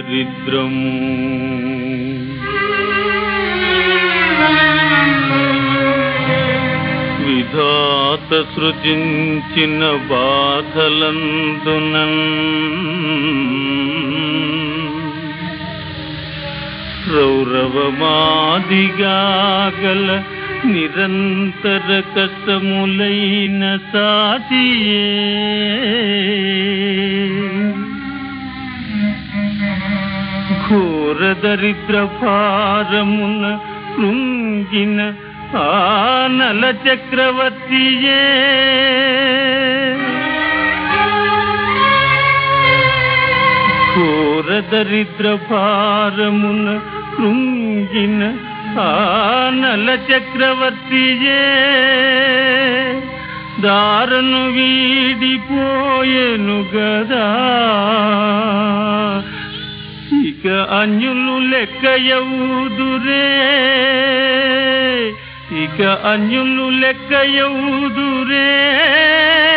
దరిద్రము విధాత సృజించిన బాధలందునన్ రౌరవమాదిగా గల నిరంతర కష్టములైన సాటియే ఘోర దరిద్ర భారమున కృంగిన ఆనల చక్రవర్తియే ఘోర దరిద్ర భారమున కృంగిన ఆనల చక్రవర్తియే దారను వీడిపోయెను గదా ఇక అన్యులు లెక్కయవుదురే ఇక అన్యులు లెక్కయవుదురే